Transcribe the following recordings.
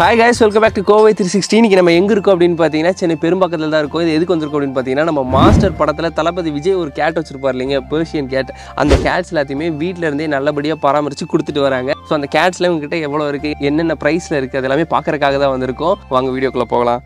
Hi guys welcome back to Kovai three sixty இன்னைக்கு நம்ம எங்கே இருக்கோம் அப்படின்னு பார்த்தீங்கன்னா சென்னை பெரும்பாக்கத்தில் தான் இருக்கோம் இது எதுக்கு வந்திருக்கோம் அப்படின்னு பார்த்தீங்கன்னா நம்ம மாஸ்டர் படத்தில் தளபதி விஜய் ஒரு கேட் வச்சிருப்பார் இல்லைங்க பெர்ஷியன் கேட் அந்த கேட்ஸ் எல்லாத்தையுமே வீட்டில் இருந்தே நல்லபடியாக பராமரித்து கொடுத்துட்டு வராங்க ஸோ அந்த கேட்ஸ்லாம் உங்ககிட்ட எவ்வளோ இருக்குது என்னென்ன ப்ரைஸில் இருக்குது அது எல்லாமே பார்க்கறதுக்காக தான் வந்திருக்கோம் வாங்க வீடியோக்குள்ளே போகலாம்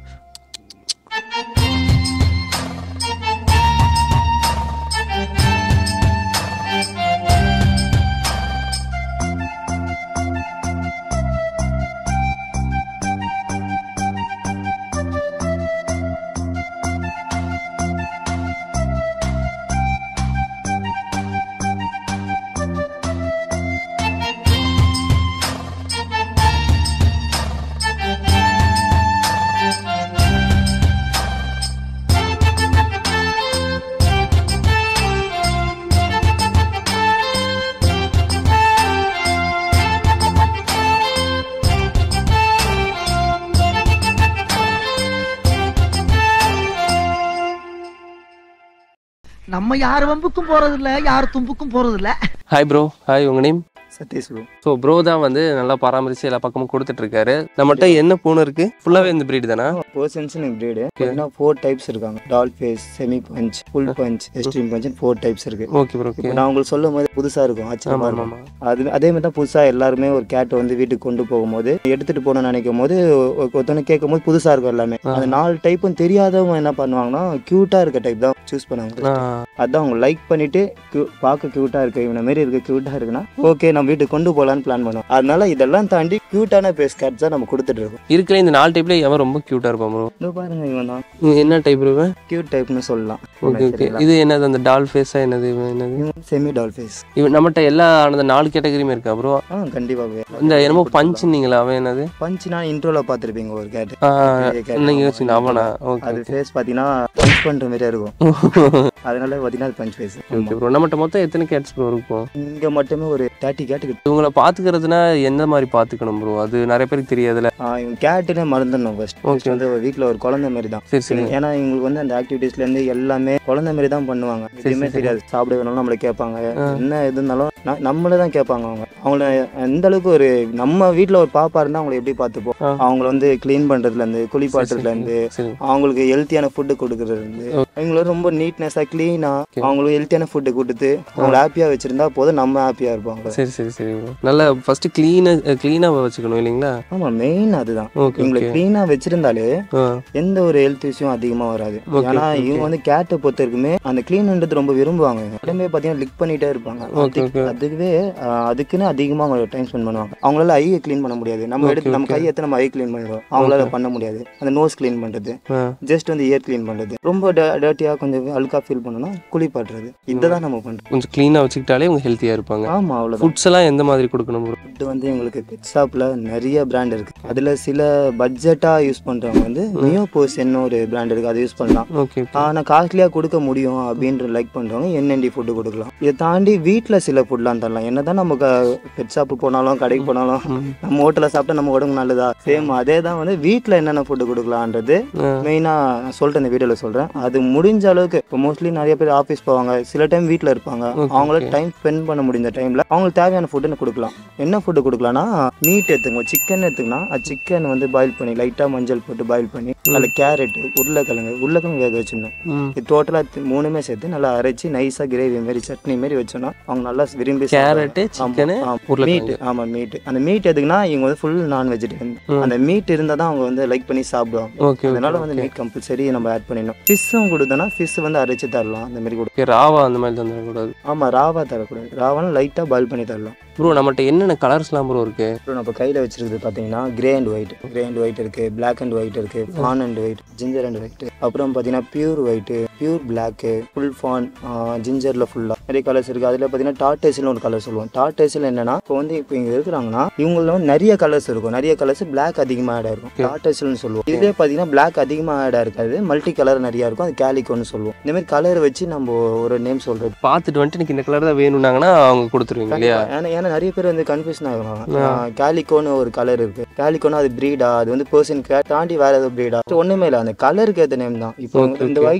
நம்ம யார் வம்புக்கும் போறது இல்ல யார் தும்புக்கும் போறது இல்ல ஹாய் ப்ரோ ஹாய் உங்கள் name Sathish bro so bro தான் வந்து நல்லா பராமரித்து எல்லா பக்கமும் கொடுத்துட்ருக்காரு நம்மகிட்ட என்ன பூனை இருக்குது ஃபுல்லாகவே இந்த breed தானா பர்சன்ஸ்னு பிரீடு பார்த்தீங்கன்னா ஃபோர் டைப்ஸ் இருக்காங்க doll face semi punch full punch extreme punch four types இருக்கு ஓகே ப்ரோ ஓகே இப்போ நான் உங்களுக்கு சொல்லும் போது புதுசாக இருக்கும் ஆச்சரியமா ஆமாம் இருக்கும் ஆமாம் அது அதே மாதிரி தான் புதுசாக எல்லாருமே ஒரு கேட் வந்து வீட்டுக்கு கொண்டு போகும்போது எடுத்துட்டு போகணும்னு நினைக்கும் போது ஒ- ஒருத்தவங்க கேட்கும் போது புதுசாக இருக்கும் எல்லாமே அந்த நாலு டைப்பும் தெரியாதவங்க என்ன பண்ணுவாங்கன்னா க்யூட்டாக இருக்க டைப் தான் சூஸ் பண்ணுவாங்க ஆ அதான் அவங்க லைக் பண்ணிட்டு cute- பார்க்க க்யூட்டாக இருக்கு இவனை மாரி இருக்க க்யூட்டாக இருக்குன்னா ஓகே நம்ம வீட்டுக்கு கொண்டு போகலான்னு பிளான் பண்ணுவோம் அதனால இதெல்லாம் தாண்டி க்யூட்டான பேஸ் கேட்ஸ் தான் நம்ம கொடுத்துட்டு இருக்கோம் இருக்கிற இந்த நாலு டைப்ல எவன் ரொம்ப க்யூட்டாக இருப்பான் ப்ரோ இதோ பாருங்க இவன் தான் என்ன டைப் இருப்பேன் க்யூட் டைப்னு சொல்லலாம் ஓகே ஓகே இது என்னது அந்த டால் ஃபேஸா என்னது இவன் என்னது இவன் செமி டால் ஃபேஸ் இவன் நம்மகிட்ட எல்லா அந்த நாலு கேட்டகரியுமே இருக்கா ப்ரோ ஆ கண்டிப்பாகவே இந்த என்னமோ பஞ்சுன்னீங்களா அவன் என்னது பஞ்ச் நான் இன்ட்ரோல பார்த்துருப்பீங்க ஒரு கேட் ஆ, பெரிய cat. நீங்க யோசிச்சு அவனா ஓகே அது ஃபேஸ் பார்த்தீங்கன்னா பஞ்ச் பண்ணுற மாதிரியே இருக்கும் அதனால பார்த்தீங்கன்னா அது பஞ்ச் ஃபேஸ் ஓகே ப்ரோ நம்மகிட்ட மொத்தம் எத்தனை கேட்ஸ் ப்ரோ இருக்கும் இங்கே மட்டுமே ஒரு தேர்ட்டி கேட்டுக்கு இவங்கள பாத்துக்கிறதுனா எந்த மாதிரி பாத்துக்கணும் ப்ரோ அது நிறைய பேருக்கு தெரியாதுல்ல இவங்க கேட்டுன்னு மறந்துடணும் ஃபர்ஸ்ட் Okay. வந்து வீட்டில் ஒரு குழந்தை மாதிரி தான் சரி சரி ஏன்னா இவங்களுக்கு வந்து அந்த ஆக்டிவிட்டீஸ்லேருந்து எல்லாமே குழந்தை மாதிரி தான் பண்ணுவாங்க எதுவுமே தெரியாது சாப்பிட வேணாலும் நம்மளை கேட்பாங்க என்ன எது இருந்தாலும் ந- நம்மளே தான் கேட்பாங்க அவங்க அவங்கள எந்த அளவுக்கு ஒரு நம்ம வீட்டில் ஒரு பாப்பா இருந்தால் அவங்கள எப்படி பார்த்துப்போம் ஆ. அவங்கள வந்து க்ளீன் பண்ணுறதுலேருந்து குளிப்பாட்டுறதுலேருந்து சரி அவங்களுக்கு ஹெல்த்தியான ஃபுட்டு கொடுக்கறதுலேருந்து அவங்களும் ரொம்ப நீட்னஸாக க்ளீனாக அவங்களுக்கு ஹெல்த்தியான ஃபுட்டு கொடுத்து அவங்கள ஹாப்பியாக வச்சிருந்தா போதும் நம்ம ஹாப்பியாக இருப்பாங்க சரி சரி சரி ப்ரோ நல்லா ஃபர்ஸ்ட் க்ளீனா க்ளீனா வச்சுக்கணும் இல்லைங்களா ஆமாம் மெயின் அதுதான் ஓகே இவங்களை ஓகே க்ளீனாக வச்சிருந்தாலே ஆ எந்த ஒரு ஹெல்த் இஷ்யூ அதிகமாக வராது Okay, ஏன்னா okay. இவங்க வந்து கேட்டை பொறுத்த வரைக்குமே அந்த க்ளீன்ன்றது ரொம்ப விரும்புவாங்க உடம்பே பார்த்தீங்கன்னா லிக் பண்ணிட்டே இருப்பாங்க Okay, அதுக்கு- okay. அதுவே ஆஹ், அதுக்குன்னு அதிகமாக அவங்க டைம் ஸ்பெண்ட் பண்ணுவாங்க அவங்களால ஐயை க்ளீன் பண்ண முடியாது நம்ம எடுத்து நம்ம கையை எடுத்து நம்ம ஐ க்ளீன் பண்ணிடுவோம் அவங்களால பண்ண முடியாது அந்த நோஸ் க்ளீன் பண்ணுறது ஆ ஜஸ்ட் வந்து இயர் க்ளீன் பண்ணுறது ரொம்ப டர்ட்டியாக கொஞ்சம் அழுக்கா ஃபீல் பண்ணணும்னா குளிப்பாட்டுறது இதுதான் நம்ம பண்ணுறோம் கொஞ்சம் க்ளீனா வச்சுக்கிட்டாலே அவங்க ஹெல்த்தியா இருப்பாங்க ஆமாம் அவ்வளோதான் ஃபுட்ஸ் எல்லாம் எந்த மாதிரி கொடுக்கணும் ப்ரோ ஃபுட்டு வந்து எங்களுக்கு பெட் ஷாப்பில் நிறைய பிராண்ட் இருக்குது அதில் சில பட்ஜெட்டாக யூஸ் பண்ணுறவங்க வந்து மியோ போஸ்ன்னு ஒரு பிராண்ட் இருக்குது அதை யூஸ் பண்ணலாம் ஓகே ஓகே ஆனால் காஸ்ட்லியாக கொடுக்க முடியும் அப்படின்ற லைக் பண்ணுறவங்க என்என்டி ஃபுட்டு கொடுக்கலாம் இதை தாண்டி வீட்டில் சில ஃபுட்லாம் தரலாம் என்ன தான் நம்ம பெட் ஷாப்பு போனாலும் கடைக்கு போனாலும் நம்ம ஹோட்டலில் சாப்பிட்டா நம்ம உடம்பு நல்லதா சேம் அதே தான் வந்து வீட்டில் என்னென்ன ஃபுட்டு கொடுக்கலான்றது ஆ. மெயினாக நான் சொல்கிறேன் இந்த வீடியோவில் சொல்கிறேன் அது முடிஞ்ச அளவுக்கு இப்போ மோஸ்ட்லி நிறைய பேர் ஆஃபீஸ் போவாங்க சில டைம் வீட்டில் இருப்பாங்க அவங்கள டைம் ஸ்பெண்ட் பண்ண முடிஞ்ச டைமில் அவங்களுக்கு தேவையான ஃபுட்டுன்னு கொடுக்கலாம் என்ன ஃபுட்டு கொடுக்கலாம்னா மீட் எடுத்துங்க சிக்கன் எடுத்துங்கன்னா அது சிக்கன் வந்து பாயில் பண்ணி லைட்டாக மஞ்சள் போட்டு பாயில் பண்ணி அதில் கேரட்டு உருளைக்கிழங்கு உருளைக்கிழங்கு வேக வச்சிடணும் ம் இது டோட்டலாக மூணுமே சேர்த்து நல்லா அரைச்சி நைஸாக கிரேவி மாரி சட்னி மாரி வச்சோன்னா அவங்க நல்லா விரும்பி கேரட்டு சிக்கனு மீட் உருளைக்கிழங்கு ஆமாம் மீட் அந்த மீட் எதுக்குன்னா இவங்க வந்து ஃபுல் நான் வெஜிடேரியன் அந்த மீட் இருந்தால் தான் அவங்க வந்து லைக் பண்ணி சாப்பிடுவாங்க ஓகே அதனால வந்து மீட் கம்பல்சரி நம்ம ஆட் பண்ணிடணும் ஃபிஷ்ஷும் கொடுத்தோன்னா ஃபிஷ் வந்து அரைச்சி தரலாம் அந்த மாதிரி கொடுக்கும் ஓகே ராவா அந்த மாதிரி தந்துடக்கூடாது ஆமாம் ராவா தரக்கூடாது ராவான லைட்டாக பாயில் பண்ணி தரலாம் ப்ரோ நம்மகிட்ட என்னென்ன கலர்ஸ்லாம் ப்ரோ இருக்கு அப்புறம் நம்ம கையில் வச்சிருக்கிறது பார்த்தீங்கன்னா grey and white grey and white இருக்குது பிளாக் அண்ட் ஒயிட் இருக்குது fawn and white ginger and white அப்புறம் பார்த்தீங்கன்னா pure white pure black full fawn ஜிஞ்சரில் ஃபுல்லாக நிறைய கலர்ஸ் இருக்குது அதில் பார்த்தீங்கன்னா டாட்டேஸ்னு ஒரு கலர் சொல்லுவோம் டாட்டேஸில் என்னன்னா இப்போ வந்து இப்போ இங்கே இருக்கிறாங்கன்னா இவங்கள வந்து நிறைய கலர்ஸ் இருக்கும் நிறைய கலர்ஸ் பிளாக் அதிகமாக ஆட் ஆயிருக்கும் டாட்டேஸ்னு சொல்லுவோம் இதுவே பார்த்தீங்கன்னா பிளாக் அதிகமாக ஆட் இருக்காது மல்டி கலர் நிறையா இருக்கும் அது கேலிகோன்னு சொல்லுவோம் இந்த மாதிரி கலர் வச்சு நம்ம ஒரு நேம் சொல்கிறது பார்த்துட்டு வந்துட்டு எனக்கு இந்த கலர் தான் வேணும்னாங்கன்னா அவங்க கொடுத்துருவீங்க இல்லையா ஏன்னா ஏன்னா நிறைய பேர் வந்து கன்ஃபியூஷன் ஆகுவாங்க கேலிகோன்னு ஒரு கலர் இருக்கு கேலிகோனா அது பிரீடா அது வந்து பர்சன் தாண்டி வேற ஏதோ பிரீடா ஒண்ணுமே இல்லை அந்த கலருக்கு ஏற்ற நேம் தான் இப்போ இந்த ஒயிட் கலர் நம்ம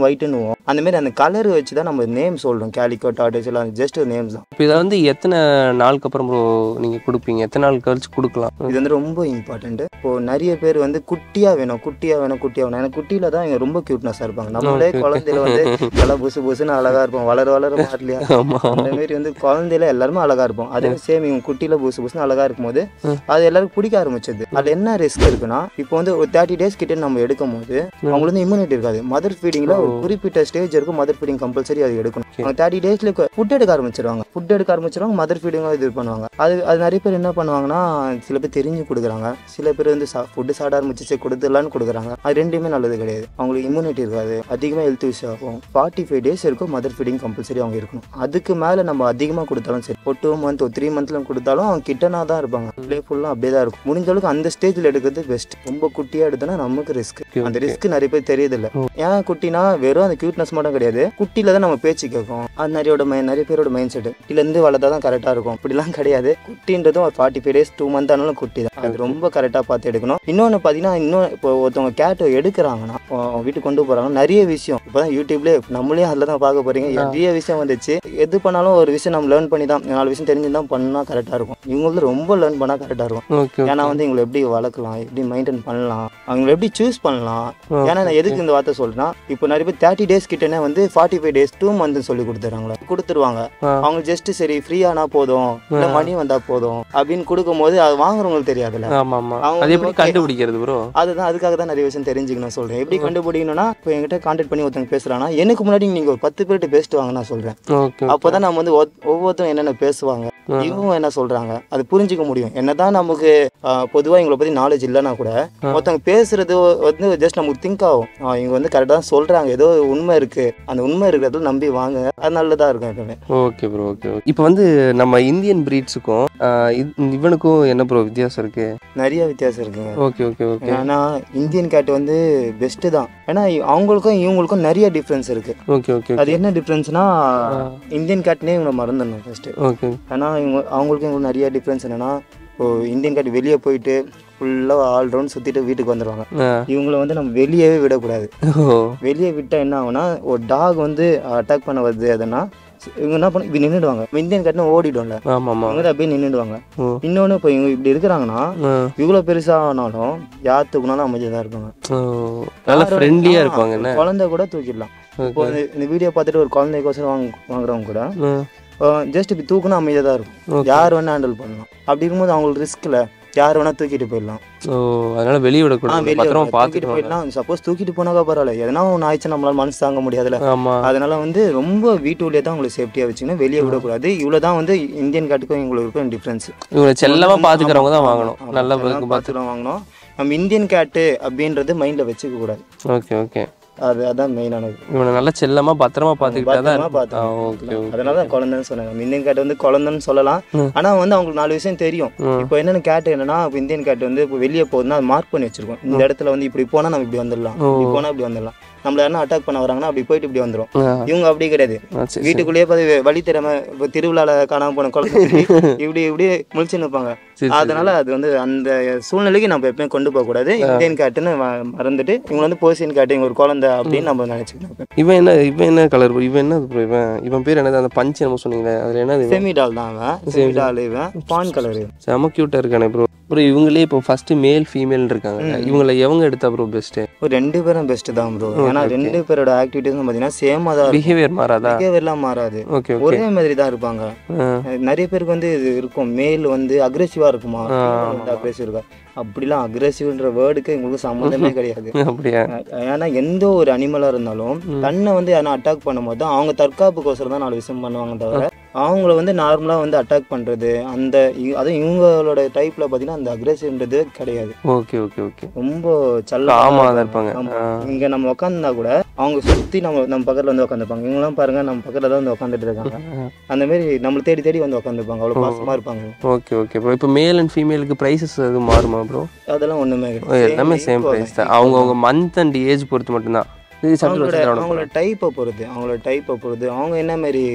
ஒயிட்டுன்னுவோம் அந்த மாதிரி அந்த கலர் வச்சு தான் நம்ம நேம் சொல்கிறோம் கேலிக்கோ டாட்டஸ் எல்லாம் ஜஸ்ட் நேம்ஸ் தான் இப்போ இதை வந்து எத்தனை நாளுக்கு அப்புறம் ப்ரோ நீங்கள் கொடுப்பீங்க எத்தனை நாள் கழிச்சு கொடுக்கலாம் இது வந்து ரொம்ப இம்பார்ட்டன்ட் இப்போ நிறைய பேர் வந்து குட்டியா வேணும் குட்டியா வேணும் குட்டியா வேணும் எனக்கு குட்டியில தான் இவங்க ரொம்ப கியூட்னஸாக இருப்பாங்க நம்மளே Okay, okay. குழந்தையில வந்து நல்லா புசு புசுன்னு அழகா இருப்போம் வளர வளர மாட்டலையா ஆமாம் அந்த மாதிரி வந்து குழந்தையில எல்லாருமே அழகா இருப்போம் அதே சேம் இவங்க குட்டியில புசு புசுன்னு அழகா இருக்கும்போது ம். அது எல்லாருக்கும் பிடிக்க ஆரம்பிச்சது அதுல என்ன ரிஸ்க் இருக்குன்னா இப்போ வந்து ஒரு தேர்ட்டி டேஸ் கிட்ட நம்ம எடுக்கும் போது அவங்களுக்கு வந்து இம்யூனிட்டி இருக்காது மதர் ஃபீடிங்ல ஒரு குறிப்பிட்ட ஸ்டேஜ் இருக்கும் மதர் ஃபீடிங் கம்பல்சரி அது எடுக்கணும் Okay. அவங்க தேர்ட்டி டேஸ்ல ஃபுட் எடுக்க ஆரம்பிச்சிருவாங்க ஃபுட் எடுக்க ஆரம்பிச்சிருவாங்க மதர் ஃபீடிங் இது பண்ணுவாங்க அது அது நிறைய பேர் என்ன பண்ணுவாங்கன்னா சில பேர் தெரிஞ்சு கொடுக்குறாங்க சில பேர் வந்து ஃபுட்டு சாப்பிட ஆரம்பிச்சு கொடுத்துடலான்னு கொடுக்குறாங்க அது ரெண்டுமே நல்லது கிடையாது அவங்களுக்கு இம்யூனிட்டி இருக்காது அதிகமாக ஹெல்த் இஷ்யூ ஆகும் ஃபார்ட்டி ஃபைவ் டேஸ் இருக்கும் மதர் ஃபீடிங் கம்பல்சரி அவங்க இருக்கணும் அதுக்கு மேலே நம்ம அதிகமாக கொடுத்தாலும் சரி ஒரு டூ மந்த் ஒரு த்ரீ மந்த்ல கொடுத்தாலும் அவங்க கிட்டனா தான் இருப்பாங்க பிளே ஃபுல்லாக அப்படியே தான் இருக்கும் முடிஞ்ச அளவுக்கு அந்த ஸ்டேஜில் எடுக்கிறது பெஸ்ட் ரொம்ப குட்டியாக எடுத்தோன்னா நமக்கு ரிஸ்க் Okay, அந்த okay. ரிஸ்க் நிறைய பேர் தெரியுதில்ல ஏன் குட்டினா வெறும் அந்த கியூட்னஸ் மட்டும் கிடையாது குட்டியில தான் நம்ம பேச்சு கேட்கும் அது நிறையோட மை நிறைய பேரோட மைண்ட் செட் குட்டிலேருந்து வளர்த்தா தான் கரெக்டாக இருக்கும் அப்படிலாம் கிடையாது குட்டின்றதும் ஒரு forty five days two month ஆனாலும் குட்டி தான் அது ரொம்ப கரெக்டாக பார்த்து எடுக்கணும் இன்னொன்று பார்த்தீங்கன்னா இன்னும் இப்போ ஒருத்தவங்க கேட் எடுக்கிறாங்கன்னா இப்போ அவங்க வீட்டுக்கு கொண்டு போகிறாங்க நிறைய விஷயம் இப்போ தான் யூடியூப்லேயே நம்மளே அதில் தான் பார்க்க போகிறீங்க நிறைய விஷயம் வந்துச்சு எது பண்ணாலும் ஒரு விஷயம் நம்ம லேர்ன் பண்ணி தான் நாலு விஷயம் தெரிஞ்சு தான் பண்ணால் கரெக்டாக இருக்கும் இவங்க வந்து ரொம்ப லேர்ன் பண்ணால் கரெக்டாக இருக்கும் ஓகே ஏன்னா வந்து இவங்களை எப்படி வளர்க்கலாம் எப்படி மெயின்டைன் பண்ணலாம் அவங்களை எப்படி சூஸ் பண்ணலாம் ஏன்னா நான் எதுக்கு இந்த வார்த்தை சொல்றேன்னா இப்போ நிறைய பேர் தேர்ட்டி டேஸ் கிட்டனே வந்து forty five days two month சொல்லி கொடுத்துறாங்களே கொடுத்துருவாங்க ஆ. அவங்க ஜஸ்ட் சரி ஃப்ரீயானா போதும் இல்லை மணி வந்தா போதும் அப்படின்னு கொடுக்கும்போது அது வாங்குறவங்களுக்கு தெரியாதுல்ல ஆமாம் ஆமாம் அவங்க அது எப்படி okay. கண்டுபிடிக்கிறது ப்ரோ அதுதான் அதுக்காக தான் நிறைய விஷயம் தெரிஞ்சுக்கணும் சொல்றேன் எப்படி கண்டுபிடிக்கணும்னா இப்போ என்கிட்ட கான்டாக்ட் பண்ணி ஒருத்தங்க பேசுறாங்கன்னா எனக்கு முன்னாடி நீங்க ஒரு பத்து பேர்கிட்ட பேசிட்டு வாங்க நான் சொல்றேன் ஓகே அப்போதான் நம்ம வந்து ஒவ்வொ- ஒவ்வொருத்தரும் என்னென்ன பேசுவாங்க இவங்க என்ன சொல்றாங்க அது புரிஞ்சுக்க முடியும் என்னதான் நமக்கு ஆஹ், பொதுவா இவங்களை பத்தி நாலேஜ் இல்லைன்னா கூட ஒருத்தவங்க பேசுறது வந்து ஜஸ்ட் நமக்கு திங்க் ஆகும் ஆஹ், இவங்க வந்து கரெக்டாக தான் சொல்றாங்க ஏதோ உண்மை இருக்கு அந்த உண்மை இருக்கிறதுல நம்பி வாங்க அது நல்லதா இருக்கும் எப்பவுமே ஓகே ப்ரோ ஓகே ஓகே இப்போ வந்து நம்ம இந்தியன் பிரீட்ஸுக்கும் இவனுக்கும் என்ன ப்ரோ வித்தியாசம் இருக்கு நிறைய வித்தியாசம் இருக்குங்க ஓகே ஓகே ஓகே ஏன்னா இந்தியன் கேட் வந்து பெஸ்ட் தான் ஏன்னா இ- அவங்களுக்கும் இவங்களுக்கும் நிறைய டிஃப்ரென்ஸ் இருக்கு ஓகே ஓகே அது என்ன டிஃப்ரென்ஸ்னா இந்தியன் கேட்னே இவங்களை மறந்துடணும் ஃபர்ஸ்ட் ஓகே ஏன்னா இவங்க அவங்களுக்கும் இவங்களுக்கு நிறைய டிஃப்ரென்ஸ் என்னன்னா இப்போ இந்தியன் கேட் வெளியே போயிட்டு ஃபுல்லாக ஆல் ரவுண்ட் சுற்றிட்டு வீட்டுக்கு வந்துடுவாங்க ஆ இவங்களை வந்து நம்ம வெளியவே விடக்கூடாது ஓ வெளியே விட்டால் என்ன ஆகும்னா ஒரு டாக் வந்து அட்டாக் பண்ண வருது அதுன்னா இவங்க என்ன பண்ண இப்படி நின்றுடுவாங்க இந்தியன் கட்டினா ஓடிடும்ல ஆமாம் ஆமாம் இவங்க அப்படியே நின்றுடுவாங்க ஓ இன்னொன்று இப்போ இவங்க இப்படி இருக்கிறாங்கன்னா ஆ இவ்வளோ பெருசானாலும் யார் தூக்குனாலும் அமைதியாக தான் இருப்பாங்க ஓ நல்லா ஃப்ரெண்ட்லியாக ஆ, இருப்பாங்க என்ன குழந்தை கூட தூக்கிடலாம் இப்போ இந்த- இந்த வீடியோ பார்த்துட்டு ஒரு குழந்தைக்கோசரம் வாங்க வாங்குறவங்க கூட ஜஸ்ட் இப்படி தூக்குனா அமைதியாக தான் இருக்கும் யார் வேணா ஹேண்டில் பண்ணலாம் அப்படி இருக்கும்போது அவங்களுக்கு ரிஸ்க்ல யார் வேணா தூக்கிட்டு போயிடலாம் ஓ அதனால வெளியே ஆ, விடக்கூடாது வெளிய பத்திரமா தூக்கிட்டு பார்த்துட்டு போயிடலாம் சப்போஸ் தூக்கிட்டு போனாக்கா பரவாயில்ல எதனா ஒன்று ஆயிடுச்சு நம்மளால மனசு தாங்க முடியாதுல ஆமாம் அதனால வந்து ரொம்ப வீட்டுக்குள்ளேயே தான் உங்களுக்கு சேஃப்டியாக வச்சுக்கணும் வெளியே விடக்கூடாது இவ்வளோ தான் வந்து இந்தியன் காட்டுக்கும் எங்களுக்கும் டிஃப்ரென்ஸ் இவங்களை செல்லமாக பார்த்துக்கிறவங்க தான் வாங்கணும் நல்லா பார்த்து பார்த்துக்கலாம் வாங்கணும் நம்ம இந்தியன் கேட்டு அப்படின்றது மைண்டில் வச்சுக்க கூடாது ஓகே ஓகே அது அதான் மெயினானது இவனை நல்லா செல்லமாக பத்திரமா பார்த்துக்கிட்டா தான் பத்திரமா பார்த்துக்கணும். ஓகே ஓகே அதனால தான் குழந்தைன்னு சொன்னாங்க நம்ம இந்தியன் கேட் வந்து குழந்தைன்னு சொல்லலாம் ம். ஆனா வந்து அவங்களுக்கு நாலு விஷயம் தெரியும் ம். இப்போ என்னென்ன கேட் என்னன்னா இப்போ இந்தியன் கேட் வந்து இப்போ வெளியே போகுதுன்னா அது மார்க் பண்ணி வச்சிருக்கோம் இந்த இடத்துல வந்து இப்படி போனா நம்ம இப்படி வந்துடலாம் இப்படி போனா இப்படி வந்துடலாம் நம்மள யாரும் அட்டாக் பண்ண வராங்கன்னா அப்படி போயிட்டு இப்படி வந்துரும் ஆ இவங்க அப்படி கிடையாது ஆ, சரி வீட்டுக்குள்ளேயே பார்த்து வழி தெரியாம இப்போ திருவிழால காணாம போன குழந்தை இப்படி இப்படி முழிச்சுன்னு இருப்பாங்க சரி, அதனால அது வந்து அந்த சூழ்நிலைக்கு நம்ம எப்பயுமே கொண்டு போக கூடாது இந்தியன் கேட்டுன்னு ம- மறந்துட்டு இவங்க வந்து போர்சியன் கேட்டு இவங்க ஒரு குழந்தை அப்படின்னு நம்ம நினைச்சுக்கணும் இவன் என்ன இவன் என்ன கலர் இவன் என்ன ப்ரோ இவன் இவன் பேர் என்னது அந்த பஞ்சு நம்ம சொன்னீங்களே அதில் என்னது இவன்? செமிடால் தான் அவன் செமிடால் இவன் பான் கலர் செம க்யூட்டாக இருக்கானே ப்ரோ ப்ரோ இவங்களே இப்போ ஃபஸ்ட்டு மேல் ஃபீமேல் இருக்காங்க இவங்களை எவங்க எடுத்தா ப்ரோ பெஸ்ட்டு ஒரு ரெண்டு பேரும் பெஸ்ட் தான் ப்ரோ ஏன்னா ரெண்டு பேரோட ஆக்டிவிட்டிஸும் பார்த்தீங்கன்னா சேமாக தான் இருக்கும் பிஹேவியர் மாறாதா பிஹேவியர்லாம் மாறாது ஓகே ஓகே ஒரே மாதிரி தான் இருப்பாங்க நிறைய பேருக்கு வந்து இது இருக்கும் மேல் வந்து அக்ரெசிவா இருக்குமா female வந்து அக்ரெசிவ் இருக்கா அப்படிலாம் அக்ரெசிவ்ன்ற வேர்டுக்கு எங்களுக்கு சம்மந்தமே கிடையாது அப்படியா ஏன்னா எந்த ஒரு அனிமலா இருந்தாலும் தன்னை வந்து யாரும் அட்டாக் பண்ணும்போது தான் அவங்க தற்காப்புக்கோசரம் தான் நாலு விஷயம் பண்ணுவாங்க தவிர அவங்கள வந்து நார்மலா வந்து அட்டாக் பண்றது அந்த இ- அதுவும் இவங்களோட டைப்ல பாத்தீங்கன்னா அந்த அக்ரெசிவ்ன்றது கிடையாது ஓகே ஓகே ஓகே ரொம்ப சல்ல காமாக தான் இருப்பாங்க ஆமா. இங்க நம்ம உட்காந்துனா கூட அவங்க சுத்தி நம்ம நம்ம பக்கத்துல வந்து உட்காந்துப்பாங்க இவங்கெல்லாம் பாருங்க நம்ம பக்கத்துல தான் வந்து உட்காந்துட்டு இருக்காங்க அந்த மாதிரி நம்மளை தேடி தேடி வந்து உட்காந்துப்பாங்க அவ்வளவு பாசமா இருப்பாங்க ஓகே ஓகே ப்ரோ இப்போ மேல் அண்ட் ஃபீமேலுக்கு ப்ரைஸஸ் எதுவும் மாறுமா ப்ரோ அதெல்லாம் ஒண்ணுமே எல்லாமே சேம் ப்ரைஸ் தான் அவங்க அவங்க மந்த் அண்ட் ஏஜ் பொறுத்து மட்டும்தான் இது சட்டில் அவங்களோட வச்சு அவங்களோட டைப்பை பொறுத்து அவங்களோட டைப்பை பொறுத்து அவங்க என்ன மாதிரி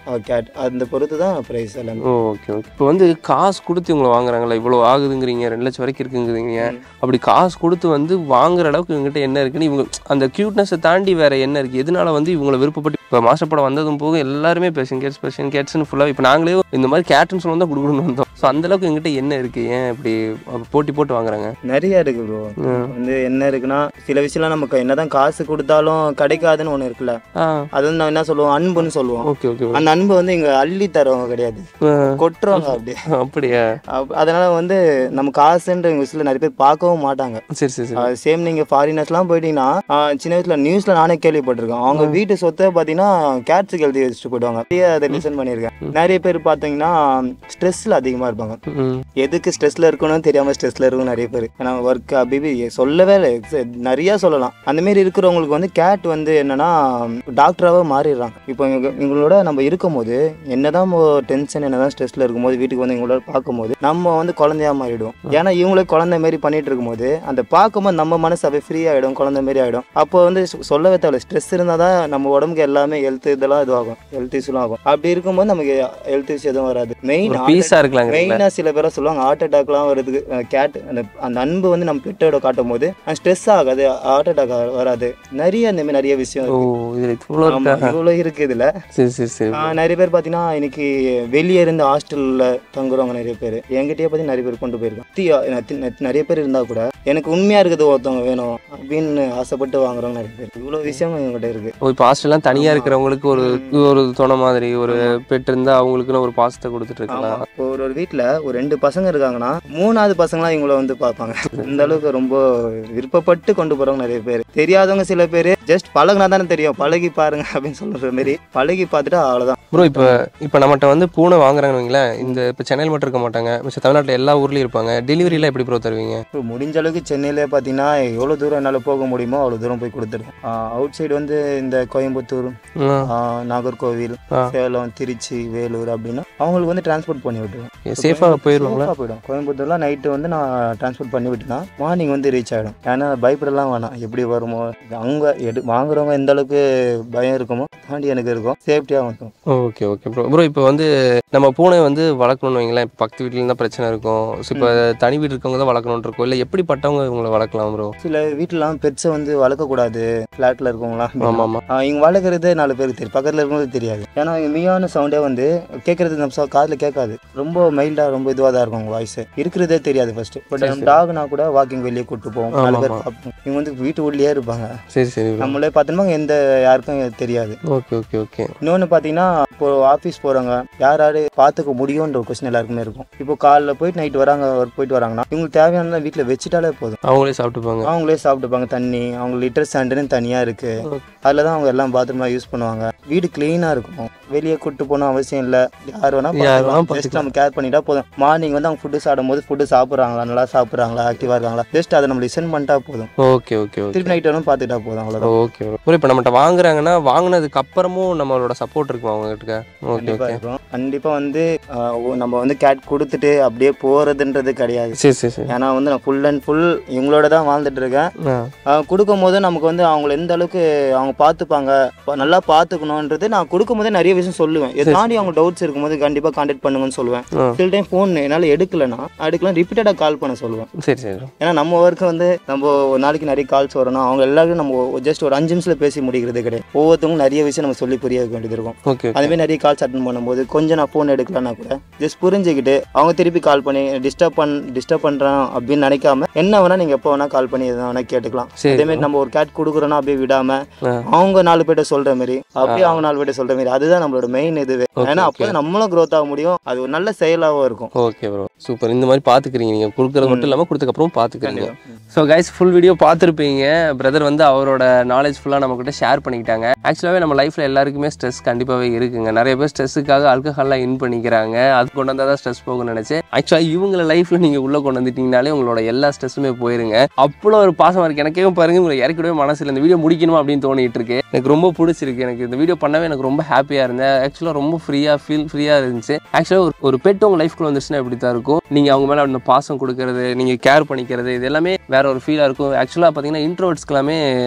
கேட் அந்த பொறுத்து தான் ப்ரைஸ் எல்லாமே ஓ ஓகே ஓகே இப்போ வந்து காசு கொடுத்து இவங்களை வாங்குறாங்களா இவ்வளோ ஆகுதுங்கிறீங்க ரெண்டு லட்சம் வரைக்கும் இருக்குங்கிறீங்க அப்படி காசு கொடுத்து வந்து வாங்குற அளவுக்கு இவங்ககிட்ட என்ன இருக்குன்னு இவங்க அந்த க்யூட்னஸை தாண்டி வேற என்ன இருக்கு எதனால வந்து இவங்களை விருப்பப்பட்டு இப்போ மாஸ்டர் படம் வந்ததும் போக எல்லாருமே பேஷன் கேட்ஸ் பேஷன் கேட்ஸ்னு ஃபுல்லாக இப்போ நாங்களே இந்த மாதிரி கேட்டுன்னு சொல்லி தான் கொடுக்கணும்னு வந்தோம் ஸோ அந்த அளவுக்கு எங்கிட்ட என்ன இருக்கு ஏன் இப்படி போட்டி போட்டு வாங்குறாங்க நிறைய இருக்கு ப்ரோ வந்து என்ன இருக்குன்னா சில விஷயம்லாம் நமக்கு என்னதான் காசு கொடுத்தாலும் கிடைக்காதுன்னு ஒன்று இருக்குல்ல ஆ அது வந்து நான் என்ன சொல்லுவோம் அன்புன்னு சொல்லுவோம் ஓகே ஓகே அந்த அன்பை வந்து இங்க அள்ளி தருவாங்க கிடையாது கொட்டுறவங்க அப்படியே அப்படியா அப்ப- அதனால வந்து நம்ம காசுன்ற விஷயத்துல நிறைய பேர் பார்க்கவும் மாட்டாங்க சரி சரி சரி சேம் நீங்க ஃபாரினர்ஸ்லாம் போயிட்டீங்கன்னா ஆஹ் சின்ன வயசுல நியூஸ்ல நானே கேள்விப்பட்டிருக்கேன் அவங்க வீட்டு சொத்தை பாத்தீங்கன்னா கேட்ஸுக்கு எழுதி வச்சுட்டு போயிடுவாங்க நிறைய அதை லிசன் பண்ணியிருக்கேன் நிறைய பேர் பாத்தீங்கன்னா ஸ்ட்ரெஸ்ல அதிகமா இருப்பாங்க ம் எதுக்கு ஸ்ட்ரெஸ்ல இருக்கணும்னு தெரியாம ஸ்ட்ரெஸ்ல இருக்கும் நிறைய பேர் ஏன்னா ஒர்க் அபிபி சொல்லவே இல்லை ex- நிறைய சொல்லலாம் அந்த மாதிரி இருக்கிறவங்களுக்கு வந்து கேட் வந்து என்னன்னா டாக்டராகவே மாறிடுறாங்க இப்போ இவங்க இவங்களோட நம்ம இருக்கும்போது என்னதான் டென்ஷன் என்னதான் ஸ்ட்ரெஸ்ல இருக்கும்போது வீட்டுக்கு வந்து இவங்களோட பார்க்கும்போது நம்ம வந்து குழந்தையா மாறிடுவோம் ஏன்னா இவங்களே குழந்தை மாதிரி பண்ணிட்டு இருக்கும்போது அந்த பார்க்கும்போது நம்ம மனசு அப்படியே ஃப்ரீ ஆயிடும் குழந்தை மாதிரி ஆயிடும் அப்போ வந்து சொ- சொல்லவே தேவையில்ல ஸ்ட்ரெஸ் இருந்தால் தான் நம்ம உடம்புக்கு எல்லாமே ஹெல்த் இதெல்லாம் இதுவாகும் ஹெல்த் இஷ்யூலாம் ஆகும் அப்படி இருக்கும்போது நமக்கு ஹெல்த் இஷ்யூ எதுவும் வராது மெயின் பீஸா இருக்கலாங்க மெயினாக சில பேரை சொல்லுவாங்க ஹார்ட் அட்டாக்லாம் வருதுக்கு கேட் அந்த அந்த அன்பு வந்து நம்ம பெட்டோட காட்டும் போது ஸ்ட்ரெஸ் ஆகாது ஹார்ட் அட்டாக் வராது நிறைய இந்த மாதிரி நிறைய விஷயம் ஓ இருக்கு. இதுல இவ்வளோ ஆமா, இருக்கா இவ்வளோ இருக்கு இதுல சரி சரி சரி ஆஹ் நிறைய பேர் பார்த்தீங்கன்னா இன்னைக்கு வெளியே இருந்து ஹாஸ்டல்ல தங்குறவங்க நிறைய பேர் என்கிட்டயே பத்தி நிறைய பேர் கொண்டு போயிருக்காங்க தி- ந- தி- ந- நிறைய பேர் இருந்தா கூட எனக்கு உண்மையா இருக்குது ஒருத்தவங்க வேணும் அப்படின்னு ஆசைப்பட்டு வாங்குறவங்க நிறைய பேர் இவ்வளோ விஷயம் என்கிட்ட இருக்கு ஓ இப்போ ஹாஸ்டல்லாம் தனியா இருக்கிறவங்களுக்கு ஒரு ஒரு துணை மாதிரி ஒரு பெட் இருந்தா அவங்களுக்குன்னு ஒரு பாசத்தை கொடுத்துட்டு ஆமா இருக்கலாம் இப்போ ஒரு ஒரு வீட்ல ஒரு ரெண்டு பசங்க இருக்காங்கன்னா மூணாவது பசங்களாம் இவங்கள வந்து பார்ப்பாங்க இந்த அளவுக்கு ரொம்ப விருப்பப்பட்டு கொண்டு போறவங்க நிறைய பேர் தெரியாதவங்க சில பேர் ஜஸ்ட் பழகுனா தானே தெரியும் பழகி பாருங்க அப்படின்னு சொல்ற மாதிரி பழகி பார்த்துட்டு அவ்வளவுதான் ப்ரோ இப்போ இப்போ நம்மகிட்ட வந்து பூனை வாங்குறாங்கன்னு வைங்களேன் இந்த இப்போ சென்னையில் மட்டும் இருக்க மாட்டாங்க மிச்சம் தமிழ்நாட்டில் எல்லா ஊர்லேயும் இருப்பாங்க டெலிவரிலாம் எப்படி ப்ரோ தருவீங்க இப்போ முடிஞ்ச அளவுக்கு சென்னையில பார்த்தீங்கன்னா எவ்வளோ தூரம் என்னால் போக முடியுமோ அவ்வளோ தூரம் போய் கொடுத்துருவேன் அவுட் சைடு வந்து இந்த கோயம்புத்தூர் ஆ, ஆ, நாகர்கோவில் ஆ. சேலம் திருச்சி வேலூர் அப்படின்னா அவங்களுக்கு வந்து டிரான்ஸ்போர்ட் பண்ணி விட்டுருவேன் சேஃபாக போயிடுவாங்களா Safe ஆ போயிடும் கோயம்புத்தூர்லாம் நைட்டு வந்து நான் டிரான்ஸ்போர்ட் பண்ணி விட்டுனா மார்னிங் வந்து ரீச் ஆகிடும் ஏன்னா பயப்படலாம் வேணாம் எப்படி வருமோ அங்கே எடு வாங்குறவங்க எந்த அளவுக்கு பயம் இருக்குமோ தாண்டி எனக்கு இருக்கும் சேஃப்டியாக இருக்கும் ஓகே ஓகே ப்ரோ ப்ரோ இப்போ வந்து நம்ம பூனை வந்து வளர்க்கணும்னு வைங்களேன் இப்போ பக்கத்து வீட்டில் இருந்தால் பிரச்சனை இருக்கும் ஸோ இப்போ தனி வீடு இருக்கவங்க தான் வளர்க்கணும்னு இருக்கும் இல்லை எப்படிப்பட்டவங்க இவங்களை வளர்க்கலாம் ப்ரோ சில வீட்டிலலாம் பெட்ஸை வந்து வளர்க்கக்கூடாது ஃப்ளாட்டில் இருக்கவங்களாம் ஆமாம் ஆமாம் ஆஹ் இங்க வளர்க்குறது நாலு பேருக்கு தெரியும் பக்கத்தில் இருக்கும்போது தெரியாது ஏன்னா இங்க மியான சவுண்டே வந்து கேட்கறது நம்ம காதில் கேட்காது ரொம்ப மைல்டாக ரொம்ப இதுவாக தான் இருக்கும் வாய்ஸ் இருக்கிறதே தெரியாது ஃபர்ஸ்ட் பட் நம்ம டாக்னா கூட வாக்கிங் வெளியே கூட்டு போவோம் நாலு பேர் பார்ப்போம் இவங்க வந்து வீட்டு உள்ளே இருப்பாங்க சரி சரி ப்ரோ நம்மளே பார்த்தோம்னா எந்த யாருக்கும் தெரியாது ஓகே ஓகே ஓகே இன்னொன்று பார்த்தீங்கன்னா இப்போ ஆஃபீஸ் போகிறவங்க யார் யார் பார்த்துக்க முடியுன்ற ஒரு கொஸ்டின் எல்லாருக்குமே இருக்கும் இப்போ காலைல போயிட்டு நைட் வராங்க ஒர்க் போயிட்டு வராங்கன்னா இவங்களுக்கு தேவையானதான் வீட்டில் வச்சுட்டாலே போதும் அவங்களே சாப்பிட்டுப்பாங்க அவங்களே சாப்பிட்டுப்பாங்க தண்ணி அவங்க லிட்டர் ஸ்டாண்டுன்னு தனியாக இருக்குது அதில் தான் அவங்க எல்லாம் பாத்ரூமாக யூஸ் பண்ணுவாங்க வீடு க்ளீனாக இருக்கும் வெளியே கூட்டு போகணும் அவசியம் இல்லை யார் வேணா யார் வேணா ஜஸ்ட் நம்ம கேர் பண்ணிட்டா போதும் மார்னிங் வந்து அவங்க ஃபுட்டு சாப்பிடும்போது ஃபுட்டு சாப்பிட்றாங்களா நல்லா சாப்பிட்றாங்களா ஆக்டிவாக இருக்காங்களா ஜஸ்ட் அதை நம்ம லிசன் பண்ணிட்டா போதும் ஓகே ஓகே ஓகே திருப்பி நைட் வேணும் பார்த்துட்டா போதும் அவ்வளோதான் ஓகே ப்ரோ ப்ரோ இப்போ நம்மகிட்ட வாங்குறாங்கன்னா வாங்கினதுக்கு அப்புறமும் நம்மளோட சப்போர்ட் இருக்கும் அவங்ககிட்ட ஓகே கண்டிப்பாக ஓகே இருக்கும் கண்டிப்பாக வந்து ஆஹ், ஓ- நம்ம வந்து கேட் கொடுத்துட்டு அப்படியே போகிறதுன்றது கிடையாது சரி சரி சரி ஏன்னா வந்து நான் ஃபுல் அண்ட் ஃபுல் இவங்களோட தான் வாழ்ந்துட்டு இருக்கேன் ஆ ஆஹ் கொடுக்கும் போது நமக்கு வந்து அவங்கள எந்த அளவுக்கு அவங்க பார்த்துப்பாங்க ப- நல்லா பார்த்துக்கணுன்றது நான் கொடுக்கும் போதே நிறைய விஷயம் சொல்லுவேன் இதை தாண்டி அவங்க டவுட்ஸ் இருக்கும்போது கண்டிப்பாக கான்டாக்ட் பண்ணுங்கன்னு சொல்லுவேன் ஆ. சில டைம் ஃபோன் என்னால் எடுக்கலைன்னா எடுக்கலாம் ரிப்பீட்டடாக கால் பண்ண சொல்லுவேன் சரி சரி bro. ஏன்னா நம்ம ஒர்க்கு வந்து நம்ம ஒரு நாளைக்கு நிறைய கால்ஸ் வரணும் அவங்க எல்லாருக்கும் நம்ம ஜஸ்ட் ஒரு அஞ்சு நிமிஷத்தில் பேசி முடிக்கிறது கிடையாது ஒவ்வொருத்தவங்களும் நிறைய விஷயம் நம்ம சொல்லி புரிய வைக்க வேண்டியது இருக்கும் ஓகே அதே மாதிரி நிறைய கால்ஸ் அட்டன் பண்ணும்போது கொஞ்சம் நான் ஃபோன் எடுக்கலன்னா கூட ஜஸ்ட் புரிஞ்சுக்கிட்டு அவங்க திருப்பி கால் பண்ணி டிஸ்டர்ப் பண் டிஸ்டர்ப் பண்ணுறான் அப்படின்னு நினைக்காம என்ன வேணா நீங்கள் எப்போ வேணா கால் பண்ணி எதுனா வேணா கேட்டுக்கலாம் சரி. அதே மாதிரி நம்ம ஒரு கேட் கொடுக்குறோன்னா அப்படியே விடாம ஆ. அவங்க நாலு பேர்ட்ட சொல்ற மாதிரி அப்படியே அவங்க நாலு பேர்ட்ட சொல்ற மாதிரி அதுதான் நம்மளோட மெயின் இதுவே ஏன்னா அப்போ நம்மளும் growth ஆக முடியும் அது ஒரு நல்ல செயலாகவும் இருக்கும் ஓகே ப்ரோ சூப்பர் இந்த மாதிரி பார்த்துக்கிறீங்க நீங்கள் கொடுக்குறது மட்டும் இல்லாமல் கொடுத்ததுக்கப்புறம் பார்த்துக்கிறீங்க ஸோ கைஸ் ஃபுல் வீடியோ பார்த்துருப்பீங்க பிரதர் வந்து அவரோட நாலேஜ் ஃபுல்லாக நம்மக்கிட்ட ஷேர் பண்ணிக்கிட்டாங்க ஆக்சுவலாகவே நம்ம லைஃப்பில் எல்லாருக்குமே ஸ்ட்ரெஸ் கண்டிப்பாகவே இருக்குங்க நிறைய பேர் ஸ்ட்ரெஸ்ஸுக்காக ஆல்கஹால்லாம் இன் பண்ணிக்கிறாங்க அது கொண்டு வந்தால் தான் ஸ்ட்ரெஸ் போகும்னு நினச்சேன் ஆக்சுவலாக இவங்கள லைஃப்பில் நீங்கள் உள்ளே கொண்டு வந்துட்டீங்கனாலே உங்களோட எல்லா ஸ்ட்ரெஸ்ஸுமே போயிருங்க அவ்வளோ ஒரு பாசமாக இருக்குது எனக்கே பாருங்க உங்களை இறக்கிடவே மனசில் இந்த வீடியோ முடிக்கணும் அப்படின்னு தோணிட்டு இருக்கு எனக்கு ரொம்ப பிடிச்சிருக்கு எனக்கு இந்த வீடியோ பண்ணவே எனக்கு ரொம்ப ஹாப்பியாக இருந்தேன் ஆக்சுவலாக ரொம்ப ஃப்ரீயாக ஃபீல் ஃப்ரீயாக இருந்துச்சு ஆக்சுவலாக ஒரு ஒரு பெட் உங்கள் லைஃப்குள்ள வந்துச்சுன்னா இப்படி தான் இருக்கும் நீங்கள் அவங்க மேலே அந்த பாசம் கொடுக்கறது நீங்கள் கேர் பண்ணிக்கிறது இது எல்லாமே வேற ஒரு ஃபீலாக இருக்கும் ஆக்சுவலாக பார்த்தீங்கன்னா இன்ட்ரோவர்ட்ஸ்க்கு எல்லாமே ஒரு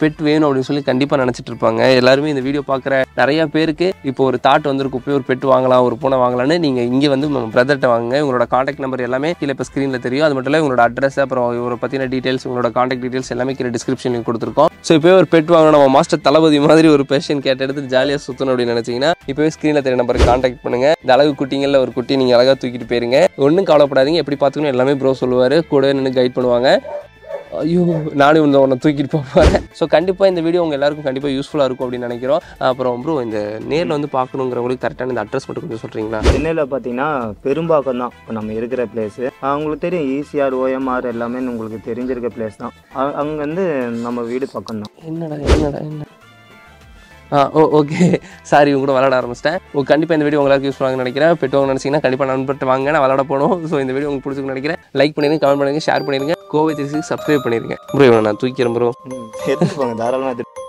பெட் வேணும் அப்படின்னு சொல்லி கண்டிப்பாக நினச்சிட்டு இருப்பாங்க எல்லாருமே இந்த வீடியோ பார்க்குற நிறைய பேருக்கு இப்போ ஒரு தாட் வந்திருக்கும் போய் ஒரு பெட் வாங்கலாம் ஒரு பூனை வாங்கலாம்னு நீங்கள் இங்கே வந்து பிரதர்கிட்ட வாங்க உங்களோட காண்டாக்ட் நம்பர் எல்லாமே கீழே இப்போ ஸ்க்ரீனில் தெரியும் அது மட்டும் இல்லை உங்களோட அட்ரஸ் அப்புறம் இவரை பற்றின டீட்டெயில்ஸ் உங்களோட காண்டாக்ட் டீட்டெயில்ஸ் எல்லாமே கீழே டிஸ்கிரிப்ஷனில் கொடுத்துருக்கோம் ஸோ இப்போ ஒரு பெட் வாங்கணும் நம்ம மாஸ்டர் தளபதி மாதிரி ஒரு பேஷன் கேட்ட எடுத்து ஜாலியாக சுற்றணும் அப்படின்னு நினச்சிங்கன்னா இப்போவே ஸ்க்ரீனில் தெரிய நம்பருக்கு காண்டாக்ட் பண்ணுங்க இந்த அழகு குட்டிங்களில் ஒரு குட்டி நீங்கள் அழகாக தூக்கிட்டு போயிருங்க ஒன்றும் கவலைப்படாதீங்க எப்படி பார்த்துக்கணும் எல்லாமே ப்ரோ சொல்லுவார் கூட நின்று கைட் பண்ணுவாங்க ஐயோ நானும் இந்த உன்னை தூக்கிட்டு போகிறேன் ஸோ கண்டிப்பாக இந்த வீடியோ உங்கள் எல்லாருக்கும் கண்டிப்பாக யூஸ்ஃபுல்லாக இருக்கும் அப்படின்னு நினைக்கிறோம் அப்புறம் ப்ரோ இந்த நேரில் வந்து பார்க்கணுங்கிறவங்களுக்கு கரெக்டான இந்த அட்ரஸ் மட்டும் கொஞ்சம் சொல்கிறீங்களா சென்னையில் பார்த்தீங்கன்னா பெரும்பாக்கம் தான் இப்போ நம்ம இருக்கிற பிளேஸு உங்களுக்கு தெரியும் ஈசிஆர் ஓஎம்ஆர் எல்லாமே உங்களுக்கு தெரிஞ்சிருக்க பிளேஸ் தான் அ- அங்க வந்து நம்ம வீடு பக்கம் தான் என்னடா என்னடா என்ன ஆ ஓ ஓகே சாரி உங்க கூட விளாட ஆரம்பிச்சிட்டேன் ஓ கண்டிப்பாக இந்த வீடியோ உங்களுக்கு யூஸ்ஃபுல்லாக நினைக்கிறேன் பெற்றவங்க நினச்சிங்கன்னா கண்டிப்பாக நண்பர்கிட்ட வாங்க நான் விளாட போகணும் ஸோ இந்த வீடியோ உங்களுக்கு பிடிச்சிருக்கு நினைக்கிறேன் லைக் பண்ணிடுங்க கமெண்ட் பண்ணுங்க ஷேர் பண்ணிடுங்க கோவை திருச்சி சப்ஸ்கிரைப் பண்ணிடுங்க ப்ரோ இவனை நான் தூக்கிறேன் ப்ரோ எடுத்துட்டு போங்க தாராளமாக எடுத்துட்டு